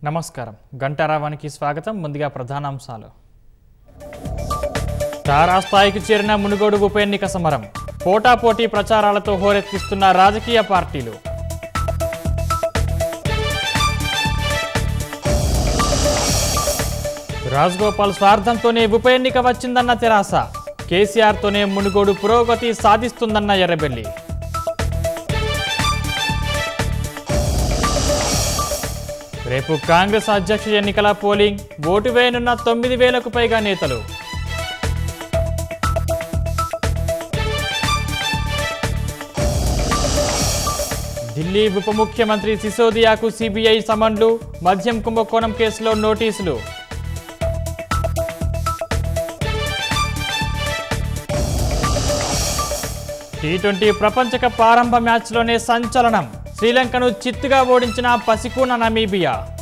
నమస్కారం గంటారావానికి స్వాగతం ముందుగా ప్రధానాంశాలు తారాస్థాయికి చేరిన మునుగోడు ఉప ఎన్నిక సమరం పోటాపోటీ ప్రచారాలతో హోరెత్తిస్తున్న రాజకీయ పార్టీలు రాజగోపాల్ స్వార్థంతోనే ఉప ఎన్నిక వచ్చిందన్న తెరాస కేసీఆర్తోనే మునుగోడు పురోగతి సాధిస్తుందన్న ఎర్రబెల్లి రేపు కాంగ్రెస్ అధ్యక్ష ఎన్నికల పోలింగ్ ఓటు వేయనున్న తొమ్మిది వేలకు పైగా నేతలు ఢిల్లీ ఉప ముఖ్యమంత్రి సిసోదియాకు సిబిఐ సమన్లు మద్యం కుంభకోణం కేసులో నోటీసులు టీ ట్వంటీ ప్రపంచ కప్ ఆరంభ మ్యాచ్లోనే సంచలనం శ్రీలంకను చిత్తుగా ఓడించిన పసికూన నమీబియా